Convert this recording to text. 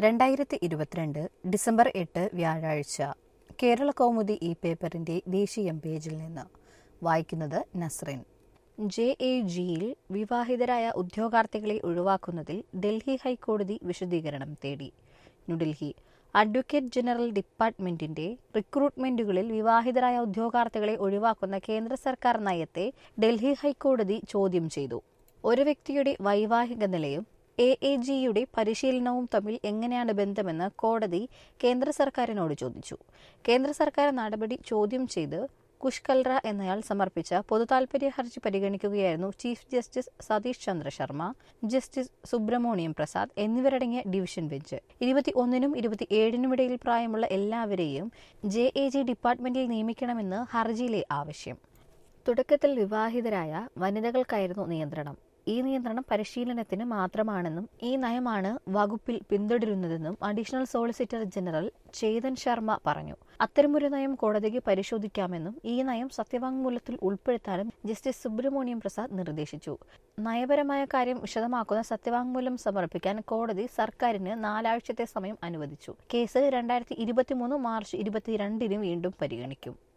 രണ്ടായിരത്തി ഇരുപത്തിരണ്ട് ഡിസംബർ എട്ട് വ്യാഴാഴ്ച കേരള കൗമുദി ഈ പേപ്പറിന്റെ ദേശീയ പേജിൽ നിന്ന് വായിക്കുന്നത് നസ്റിൻ ജെ എ ജിയിൽ വിവാഹിതരായ ഉദ്യോഗാർത്ഥികളെ ഒഴിവാക്കുന്നതിൽ ഡൽഹി ഹൈക്കോടതി വിശദീകരണം തേടി ന്യൂഡൽഹി അഡ്വക്കേറ്റ് ജനറൽ ഡിപ്പാർട്ട്മെന്റിന്റെ റിക്രൂട്ട്മെന്റുകളിൽ വിവാഹിതരായ ഉദ്യോഗാർത്ഥികളെ ഒഴിവാക്കുന്ന കേന്ദ്ര സർക്കാർ നയത്തെ ഡൽഹി ഹൈക്കോടതി ചോദ്യം ചെയ്തു ഒരു വ്യക്തിയുടെ വൈവാഹിക നിലയും എ എ ജിയുടെ പരിശീലനവും തമ്മിൽ എങ്ങനെയാണ് ബന്ധമെന്ന് കോടതി കേന്ദ്ര സർക്കാരിനോട് ചോദിച്ചു കേന്ദ്ര സർക്കാർ നടപടി ചോദ്യം ചെയ്ത് കുഷ് കൽറ എന്നയാൾ സമർപ്പിച്ച പൊതുതാൽപര്യ ഹർജി പരിഗണിക്കുകയായിരുന്നു chief justice Satish Chandra Sharma justice Subrahmanyam Prasad എന്നിവരടങ്ങിയ ഡിവിഷൻ ബെഞ്ച് ഇരുപത്തി ഒന്നിനും ഇരുപത്തിയേഴിനും ഇടയിൽ പ്രായമുള്ള എല്ലാവരെയും ജെ എ ജി ഡിപ്പാർട്ട്മെന്റിൽ നിയമിക്കണമെന്ന് ഹർജിയിലെ ആവശ്യം തുടക്കത്തിൽ വിവാഹിതരായ വനിതകൾക്കായിരുന്നു നിയന്ത്രണം ഈ നിയന്ത്രണം പരിശീലനത്തിന് മാത്രമാണെന്നും ഈ നയമാണ് വകുപ്പിൽ പിന്തുടരുന്നതെന്നും additional solicitor general Chetan Sharma പറഞ്ഞു അത്തരമൊരു നയം കോടതിക്ക് പരിശോധിക്കാമെന്നും ഈ നയം സത്യവാങ്മൂലത്തിൽ ഉൾപ്പെടുത്താനും ജസ്റ്റിസ് സുബ്രഹ്മണ്യം പ്രസാദ് നിർദ്ദേശിച്ചു നയപരമായ കാര്യം വിശദമാക്കുന്ന സത്യവാങ്മൂലം സമർപ്പിക്കാൻ കോടതി സർക്കാരിന് നാലാഴ്ചത്തെ സമയം അനുവദിച്ചു കേസ് രണ്ടായിരത്തി ഇരുപത്തിമൂന്ന് മാർച്ച് ഇരുപത്തിരണ്ടിന് വീണ്ടും പരിഗണിക്കും